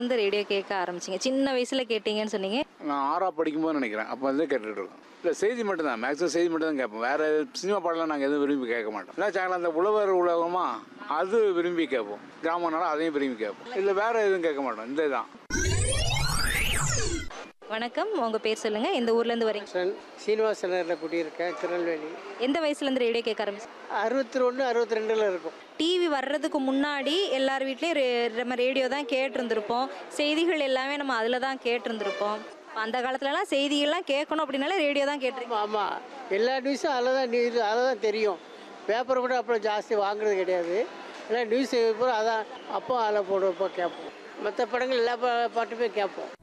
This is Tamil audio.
இந்த ரேடியோ கேட்க ஆரம்பிச்சிங்க சின்ன வயசுல கேட்டீங்கன்னு சொன்னீங்க நான் ஆறா படிக்கும்போது நினைக்கிறேன் அப்போ வந்து கேட்டுட்டு இருக்கோம் இல்லை செய்தி மட்டும் தான் மேக்ஸிமம் செய்தி மட்டும் தான் கேட்போம் வேறு சினிமா பாடலாம் நாங்கள் எதுவும் விரும்பி கேட்க மாட்டோம் இல்லை சேனல் அந்த உழவர் உலகமா அது விரும்பி கேட்போம் கிராமனால அதையும் விரும்பி கேட்போம் இல்லை வேறு எதுவும் கேட்க மாட்டோம் இந்த தான் வணக்கம் உங்க பேர் சொல்லுங்க எந்த ஊர்ல இருந்து வரீங்க சன் சீனிவாச நகரில் குடியிருக்கேன் திருநெல்வேலி எந்த வயசுல இருந்து ரேடியோ கேட்க ஆரம்பிச்சு அறுபத்தி ஒன்று அறுபத்தி ரெண்டில் இருக்கும் டிவி வர்றதுக்கு முன்னாடி எல்லார் வீட்லேயும் ரே- நம்ம ரேடியோ தான் கேட்டிருந்திருப்போம் செய்திகள் எல்லாமே நம்ம அதில் தான் கேட்டிருந்திருப்போம் இப்ப அந்த காலத்துலலாம் செய்திகள்லாம் கேட்கணும் அப்படின்னாலே ரேடியோ தான் கேட்டிருக்கோம் ஆமாம் எல்லா நியூஸும் அதில் தான் நியூஸ் அதில் தான் தெரியும் பேப்பர் கூட அப்புறம் ஜாஸ்தி வாங்குறது கிடையாது எல்லாம் நியூஸ் பூரா அதான் அப்போ அதில் போடுறப்போ கேட்போம் மற்ற படங்கள் எல்லா பா- பாட்டுமே கேட்போம்